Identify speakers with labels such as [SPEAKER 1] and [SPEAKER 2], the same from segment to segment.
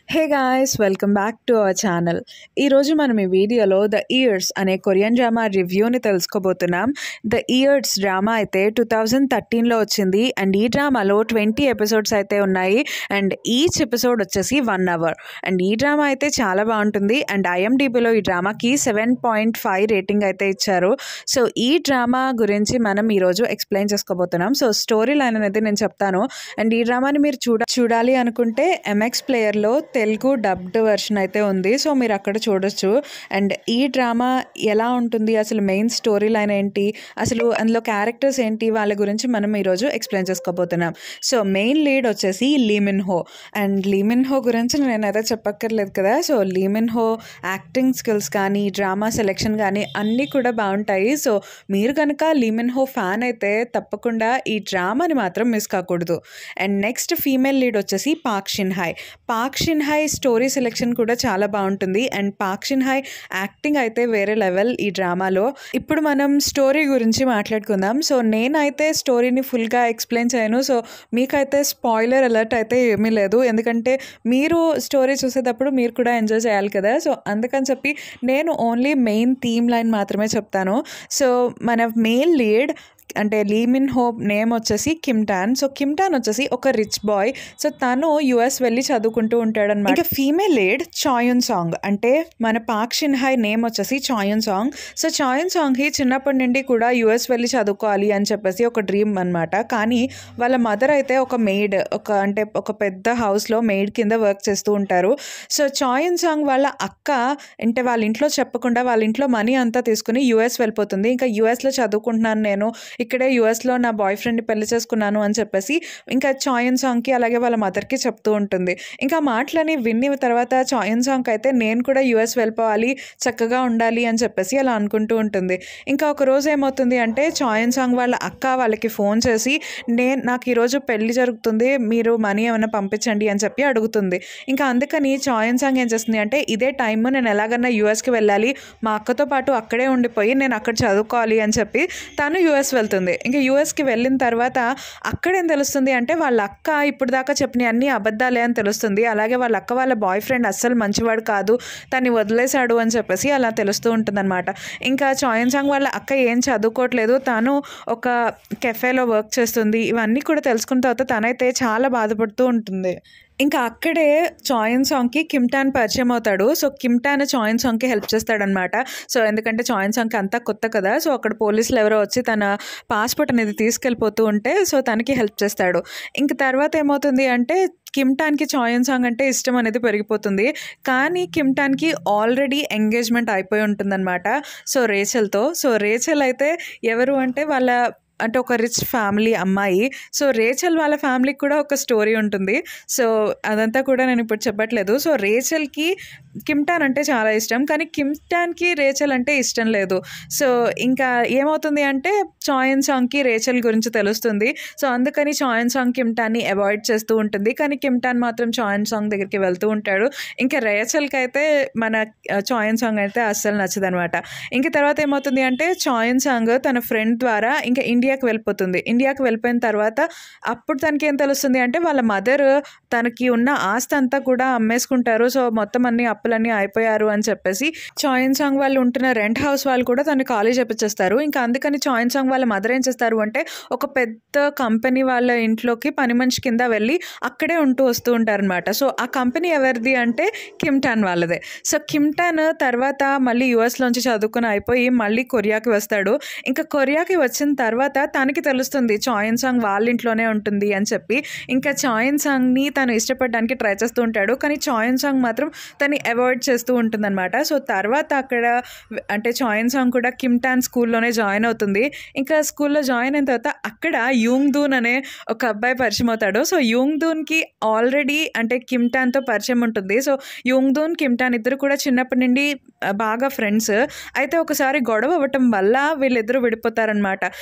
[SPEAKER 1] hey guys welcome back to our channel ఈరోజు మనం ఈ వీడియోలో ద ఇయర్స్ అనే కొరియన్ డ్రామా రివ్యూని తెలుసుకోబోతున్నాం ద ఇయర్స్ డ్రామా అయితే టూ థౌజండ్ థర్టీన్లో వచ్చింది అండ్ ఈ డ్రామాలో ట్వంటీ ఎపిసోడ్స్ అయితే ఉన్నాయి అండ్ ఈచ్ ఎపిసోడ్ వచ్చేసి వన్ అవర్ అండ్ ఈ డ్రామా అయితే చాలా బాగుంటుంది అండ్ ఐఎండిబిలో ఈ డ్రామాకి సెవెన్ పాయింట్ ఫైవ్ రేటింగ్ అయితే ఇచ్చారు సో ఈ డ్రామా గురించి మనం ఈరోజు ఎక్స్ప్లెయిన్ చేసుకోబోతున్నాం సో స్టోరీ లైన్ అనేది నేను చెప్తాను అండ్ ఈ డ్రామాని మీరు చూడ చూడాలి అనుకుంటే ఎంఎక్స్ ప్లేయర్లో తెలుగు డబ్డ్ వెర్షన్ అయితే ఉంది సో మీరు అక్కడ చూడొచ్చు అండ్ ఈ డ్రామా ఎలా ఉంటుంది అసలు మెయిన్ స్టోరీ లైన్ ఏంటి అసలు అందులో క్యారెక్టర్స్ ఏంటి వాళ్ళ గురించి మనం ఈరోజు ఎక్స్ప్లెయిన్ చేసుకోబోతున్నాం సో మెయిన్ లీడ్ వచ్చేసి లీమిన్ హో అండ్ లీమిన్ హో గురించి నేనైతే చెప్పక్కర్లేదు కదా so Lee Min Ho acting skills కానీ డ్రామా సెలెక్షన్ కానీ అన్నీ కూడా బాగుంటాయి సో మీరు కనుక లీమిన్ హో ఫ్యాన్ అయితే తప్పకుండా ఈ డ్రామాని మాత్రం మిస్ కాకూడదు అండ్ నెక్స్ట్ ఫీమేల్ లీడ్ వచ్చేసి Park Shin Hye Park Shin Hye story selection కూడా చాలా బాగుంటుంది and Park Shin Hye acting అయితే వేరే లెవెల్ ఈ డ్రామాలో ఇప్పుడు మనం స్టోరీ గురించి మాట్లాడుకుందాం సో నేనైతే స్టోరీని ఫుల్గా ఎక్స్ప్లెయిన్ చేయను సో మీకైతే స్పాయిలర్ అలర్ట్ అయితే ఏమీ లేదు ఎందుకంటే మీరు స్టోరీ చూసేటప్పుడు మీరు కూడా ఎంజాయ్ చేయాలి కదా సో అందుకని చెప్పి నేను ఓన్లీ మెయిన్ థీమ్ లైన్ మాత్రమే చెప్తాను సో మన మెయిన్ లీడ్ అంటే లీమిన్ హోప్ నేమ్ వచ్చేసి కిమ్టాన్ సో కిమ్టాన్ వచ్చేసి ఒక రిచ్ బాయ్ సో తను యుఎస్ వెళ్ళి చదువుకుంటూ ఉంటాడనమాట ఇంకా ఫీమేల్ లీడ్ చాయున్ సాంగ్ అంటే మన పాక్ షిన్ హై నేమ్ వచ్చేసి Cha Eun Sang so Cha Eun Sang he చిన్నప్పటి నుండి కూడా యుఎస్ వెళ్ళి చదువుకోవాలి అని చెప్పేసి ఒక డ్రీమ్ అనమాట కానీ వాళ్ళ మదర్ అయితే ఒక మెయిడ్ ఒక అంటే ఒక పెద్ద హౌస్లో మెయిడ్ కింద వర్క్ చేస్తూ ఉంటారు సో చాయున్ సాంగ్ వాళ్ళ అక్క అంటే వాళ్ళ ఇంట్లో చెప్పకుండా వాళ్ళ ఇంట్లో మనీ అంతా తీసుకుని యుఎస్ వెళ్ళిపోతుంది ఇంకా యుఎస్లో చదువుకుంటున్నాను నేను ఇక్కడే యుఎస్లో నా బాయ్ ఫ్రెండ్ని పెళ్లి చేసుకున్నాను అని చెప్పేసి ఇంకా చాయన్ సాంగ్కి అలాగే వాళ్ళ మదర్కి చెప్తూ ఉంటుంది ఇంకా మాటలని విన్ని తర్వాత చాయన్ సాంగ్ అయితే నేను కూడా యుఎస్ వెళ్ళిపోవాలి చక్కగా ఉండాలి అని చెప్పేసి అలా అనుకుంటూ ఉంటుంది ఇంకా ఒక రోజు ఏమవుతుంది అంటే చాయన్ సాంగ్ వాళ్ళ అక్క వాళ్ళకి ఫోన్ చేసి నేను నాకు ఈరోజు పెళ్లి జరుగుతుంది మీరు మనీ ఏమైనా పంపించండి అని చెప్పి అడుగుతుంది ఇంకా అందుకని చాయన్ సాంగ్ ఏం చేస్తుంది అంటే ఇదే టైం నేను ఎలాగన్నా యూఎస్కి వెళ్ళాలి మా అక్కతో పాటు అక్కడే ఉండిపోయి నేను అక్కడ చదువుకోవాలి అని చెప్పి తను యూఎస్ వెళ్తుంది ఇంకా యూఎస్కి వెళ్ళిన తర్వాత అక్కడేం తెలుస్తుంది అంటే వాళ్ళ అక్క ఇప్పుడు దాకా చెప్పిన అన్ని అబద్ధాలే అని తెలుస్తుంది అలాగే వాళ్ళ అక్క వాళ్ళ బాయ్ ఫ్రెండ్ అస్సలు మంచివాడు కాదు తన్ని వదిలేశాడు అని చెప్పేసి అలా తెలుస్తూ ఉంటుందన్నమాట ఇంకా చాయన్ సాంగ్ వాళ్ళ అక్క ఏం చదువుకోవట్లేదు తను ఒక కెఫేలో వర్క్ చేస్తుంది ఇవన్నీ కూడా తెలుసుకున్న తర్వాత తనైతే చాలా బాధపడుతూ ఉంటుంది ఇంకా అక్కడే చాయన్ సాంగ్కి కిమ్టాన్ పరిచయం అవుతాడు సో కిమ్టాన్ చాయన్ సాంగ్కి హెల్ప్ చేస్తాడనమాట సో ఎందుకంటే చాయన్ సాంగ్కి అంతా కొత్త కదా సో అక్కడ పోలీసులు ఎవరో వచ్చి తన పాస్పోర్ట్ అనేది తీసుకెళ్ళిపోతూ ఉంటే సో తనకి హెల్ప్ చేస్తాడు ఇంక తర్వాత ఏమవుతుంది అంటే కిమ్టాన్కి చాయన్ సాంగ్ అంటే ఇష్టం అనేది పెరిగిపోతుంది కానీ కిమ్టాన్కి ఆల్రెడీ ఎంగేజ్మెంట్ అయిపోయి ఉంటుందన్నమాట సో రేచల్తో సో రేచల్ అయితే ఎవరు అంటే వాళ్ళ అంటే ఒక రిచ్ ఫ్యామిలీ అమ్మాయి సో రేచల్ వాళ్ళ ఫ్యామిలీకి కూడా ఒక స్టోరీ ఉంటుంది సో అదంతా కూడా నేను ఇప్పుడు చెప్పట్లేదు సో రేచల్కి కిమ్టాన్ అంటే చాలా ఇష్టం కానీ కిమ్టాన్కి రేచల్ అంటే ఇష్టం లేదు సో ఇంకా ఏమవుతుంది అంటే చాయన్ సాంగ్కి రేచల్ గురించి తెలుస్తుంది సో అందుకని చాయన్ సాంగ్ కిమ్టాన్ని అవాయిడ్ చేస్తూ ఉంటుంది కానీ కిమ్టాన్ మాత్రం చాయన్ సాంగ్ దగ్గరికి వెళ్తూ ఉంటాడు ఇంకా రేచల్కి అయితే మన చాయన్ సాంగ్ అయితే అస్సలు నచ్చదనమాట ఇంకా తర్వాత ఏమవుతుంది అంటే చాయన్ సాంగ్ తన ఫ్రెండ్ ద్వారా ఇంకా ఇండియాకి వెళ్ళిపోతుంది ఇండియాకి వెళ్ళిపోయిన తర్వాత అప్పుడు తనకి ఏం తెలుస్తుంది అంటే వాళ్ళ మదర్ తనకి ఉన్న ఆస్తి అంతా కూడా అమ్మేసుకుంటారు సో మొత్తం అన్ని అప్పులన్నీ అయిపోయారు అని చెప్పేసి చాయన్ సాంగ్ వాళ్ళు ఉంటున్న రెంట్ హౌస్ వాళ్ళు కూడా తను ఖాళీ చెప్పించేస్తారు ఇంకా అందుకని చాయన్ సాంగ్ వాళ్ళ మదర్ ఏం చేస్తారు అంటే ఒక పెద్ద కంపెనీ వాళ్ళ ఇంట్లోకి పని మనిషి కింద వెళ్ళి అక్కడే ఉంటూ వస్తూ ఉంటారనమాట సో ఆ కంపెనీ ఎవరిది అంటే కిమ్టాన్ వాళ్ళదే సో కిమ్టాన్ తర్వాత మళ్ళీ యుఎస్లోంచి చదువుకుని అయిపోయి మళ్ళీ కొరియాకి వస్తాడు ఇంకా కొరియాకి వచ్చిన తర్వాత తనకి తెలుస్తుంది చాయన్ సాంగ్ వాళ్ళ ఇంట్లోనే ఉంటుంది అని చెప్పి ఇంకా చాయన్ సాంగ్ని తను ఇష్టపడడానికి ట్రై చేస్తూ ఉంటాడు కానీ చాయన్ సాంగ్ మాత్రం తను అవాయిడ్ చేస్తూ ఉంటుందన్నమాట సో తర్వాత అక్కడ అంటే చాయన్ సాంగ్ కూడా కిమ్టాన్ స్కూల్లోనే జాయిన్ అవుతుంది ఇంకా స్కూల్లో జాయిన్ అయిన తర్వాత అక్కడ యూంగ్ దూన్ అనే ఒక అబ్బాయి పరిచయం అవుతాడు సో యూంగ్ దూన్కి ఆల్రెడీ అంటే కిమ్టాన్తో పరిచయం ఉంటుంది సో యూంగ్ దూన్ కిమ్టాన్ ఇద్దరు కూడా చిన్నప్పటి నుండి బాగా ఫ్రెండ్స్ అయితే ఒకసారి గొడవ అవ్వటం వల్ల వీళ్ళిద్దరూ విడిపోతారనమాట సో ఆ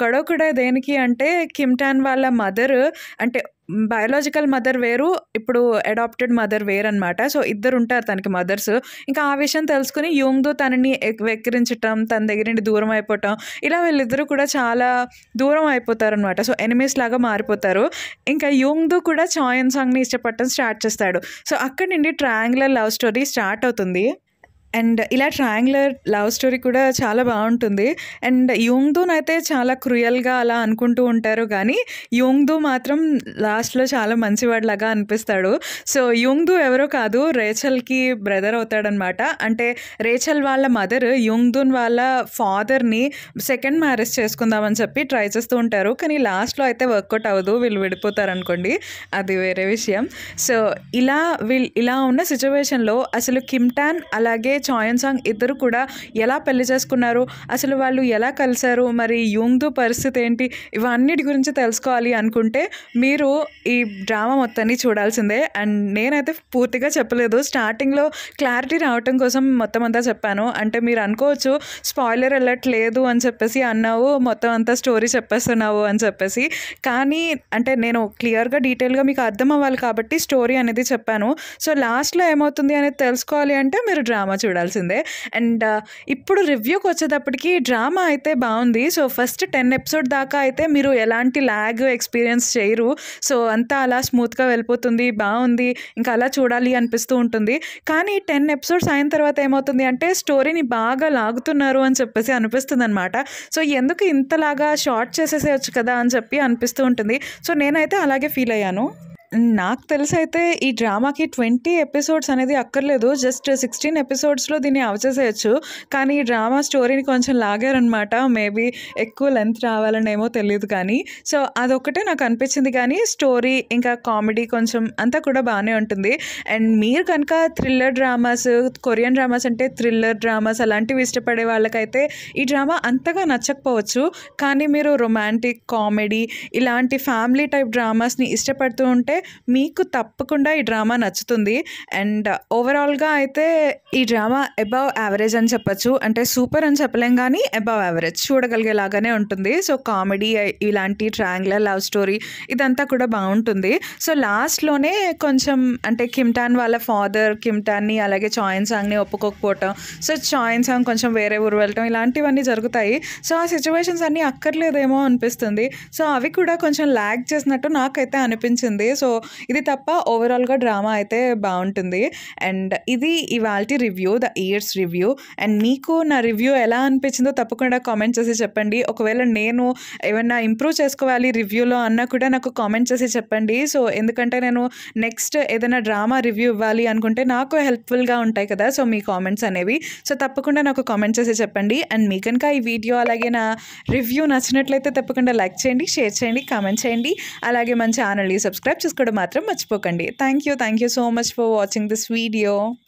[SPEAKER 1] గొడవ కూడా దేనికి అంటే కిమ్టాన్ వాళ్ళ మదర్ అంటే బయాలజికల్ మదర్ వేరు ఇప్పుడు అడాప్టెడ్ మదర్ వేరు అనమాట సో ఇద్దరు ఉంటారు తనకి మదర్స్ ఇంకా ఆ విషయం తెలుసుకుని యూంగ్దు తనని ఎక్- వెక్కిరించటం తన దగ్గర నుండి దూరం అయిపోవటం ఇలా వీళ్ళిద్దరూ కూడా చాలా దూరం అయిపోతారు అనమాట సో ఎనిమీస్ లాగా మారిపోతారు ఇంకా యూంగ్దు కూడా చాయన్ సాంగ్ని ఇష్టపడటం స్టార్ట్ చేస్తాడు సో అక్కడి నుండి ట్రయాంగులర్ లవ్ స్టోరీ స్టార్ట్ అవుతుంది అండ్ ఇలా ట్రయాంగులర్ లవ్ స్టోరీ కూడా చాలా బాగుంటుంది అండ్ యూంగ్దూన్ అయితే చాలా క్రూయల్గా అలా అనుకుంటూ ఉంటారు కానీ యూంగ్దూ మాత్రం లాస్ట్లో చాలా మంచివాడిలాగా అనిపిస్తాడు సో యూంగ్దూ ఎవరో కాదు రేచల్కి బ్రదర్ అవుతాడనమాట అంటే రేచల్ వాళ్ళ మదర్ యూంగ్దూన్ వాళ్ళ ఫాదర్ని సెకండ్ మ్యారేజ్ చేసుకుందామని చెప్పి ట్రై చేస్తూ ఉంటారు కానీ లాస్ట్లో అయితే వర్కౌట్ అవ్వదు వీళ్ళు విడిపోతారు అనుకోండి అది వేరే విషయం సో ఇలా వీళ్ళు ఇలా ఉన్న సిచ్యువేషన్లో అసలు కిమ్టాన్ అలాగే చాయన్ సాంగ్ ఇద్దరు కూడా ఎలా పెళ్లి చేసుకున్నారు అసలు వాళ్ళు ఎలా కలిశారు మరి యూంగ్దు పరిస్థితి ఏంటి ఇవన్నిటి గురించి తెలుసుకోవాలి అనుకుంటే మీరు ఈ డ్రామా మొత్తాన్ని చూడాల్సిందే అండ్ నేనైతే పూర్తిగా చెప్పలేదు స్టార్టింగ్లో క్లారిటీ రావటం కోసం మొత్తం అంతా చెప్పాను అంటే మీరు అనుకోవచ్చు స్పాయిలర్ అలర్ట్ లేదు అని చెప్పేసి అన్నావు మొత్తం అంతా స్టోరీ చెప్పేస్తున్నావు అని చెప్పేసి కానీ అంటే నేను క్లియర్గా డీటెయిల్గా మీకు అర్థం అవ్వాలి కాబట్టి స్టోరీ అనేది చెప్పాను సో లాస్ట్లో ఏమవుతుంది అనేది తెలుసుకోవాలి అంటే మీరు డ్రామా చూడాల్సిందే అండ్ ఇప్పుడు రివ్యూకి వచ్చేటప్పటికి డ్రామా అయితే బాగుంది సో ఫస్ట్ టెన్ ఎపిసోడ్ దాకా అయితే మీరు ఎలాంటి ల్యాగ్ ఎక్స్పీరియన్స్ చేయరు సో అంతా అలా స్మూత్గా వెళ్ళిపోతుంది బాగుంది ఇంకా అలా చూడాలి అనిపిస్తూ ఉంటుంది కానీ టెన్ ఎపిసోడ్స్ అయిన తర్వాత ఏమవుతుంది అంటే స్టోరీని బాగా లాగుతున్నారు అని చెప్పేసి అనిపిస్తుంది అనమాట సో ఎందుకు ఇంతలాగా షార్ట్ చేసేసేయచ్చు కదా అని చెప్పి అనిపిస్తూ ఉంటుంది సో నేనైతే అలాగే ఫీల్ అయ్యాను నాకు తెలిసి అయితే ఈ డ్రామాకి ట్వంటీ ఎపిసోడ్స్ అనేది అక్కర్లేదు జస్ట్ సిక్స్టీన్ ఎపిసోడ్స్లో దీన్ని అవచేసేయచ్చు కానీ ఈ డ్రామా స్టోరీని కొంచెం లాగారనమాట మేబీ ఎక్కువ లెంత్ రావాలనేమో తెలియదు కానీ సో అదొక్కటే నాకు అనిపించింది కానీ స్టోరీ ఇంకా కామెడీ కొంచెం అంతా కూడా బాగానే ఉంటుంది అండ్ మీరు కనుక థ్రిల్లర్ డ్రామాస్ కొరియన్ డ్రామాస్ అంటే థ్రిల్లర్ డ్రామాస్ అలాంటివి ఇష్టపడే వాళ్ళకైతే ఈ డ్రామా అంతగా నచ్చకపోవచ్చు కానీ మీరు రొమాంటిక్ కామెడీ ఇలాంటి ఫ్యామిలీ టైప్ డ్రామాస్ని ఇష్టపడుతూ ఉంటే మీకు తప్పకుండా ఈ డ్రామా నచ్చుతుంది అండ్ ఓవరాల్గా అయితే ఈ డ్రామా అబవ్ యావరేజ్ అని చెప్పొచ్చు అంటే సూపర్ అని చెప్పలేం కానీ అబవ్ యావరేజ్ చూడగలిగేలాగానే ఉంటుంది సో కామెడీ ఇలాంటి ట్రయాంగులర్ లవ్ స్టోరీ ఇదంతా కూడా బాగుంటుంది సో లాస్ట్లోనే కొంచెం అంటే కిమ్టాన్ వాళ్ళ ఫాదర్ కిమ్టాన్ని అలాగే చాయన్ సాంగ్ని ఒప్పుకోకపోవటం సో చాయన్ సాంగ్ కొంచెం వేరే ఊరు వెళ్ళటం ఇలాంటివన్నీ జరుగుతాయి సో ఆ సిచ్యువేషన్స్ అన్నీ అక్కర్లేదేమో అనిపిస్తుంది సో అవి కూడా కొంచెం ల్యాగ్ చేసినట్టు నాకైతే అనిపించింది సో ఇది తప్ప ఓవరాల్గా డ్రామా అయితే బాగుంటుంది అండ్ ఇది ఇవాళ review the years review and మీకు నా రివ్యూ ఎలా అనిపించిందో తప్పకుండా కామెంట్ చేసి చెప్పండి ఒకవేళ నేను ఏమైనా ఇంప్రూవ్ చేసుకోవాలి రివ్యూలో అన్నా కూడా నాకు కామెంట్ చేసి చెప్పండి సో ఎందుకంటే నేను నెక్స్ట్ ఏదైనా డ్రామా రివ్యూ ఇవ్వాలి అనుకుంటే నాకు హెల్ప్ఫుల్గా ఉంటాయి కదా సో మీ కామెంట్స్ అనేవి సో తప్పకుండా నాకు కామెంట్ చేసి చెప్పండి అండ్ మీ కనుక ఈ వీడియో అలాగే నా రివ్యూ నచ్చినట్లయితే తప్పకుండా లైక్ చేయండి షేర్ చేయండి కామెంట్ చేయండి అలాగే మన ఛానల్ని సబ్స్క్రైబ్ చేసుకోవడం మాత్రం మర్చిపోకండి thank you thank you so much for watching this video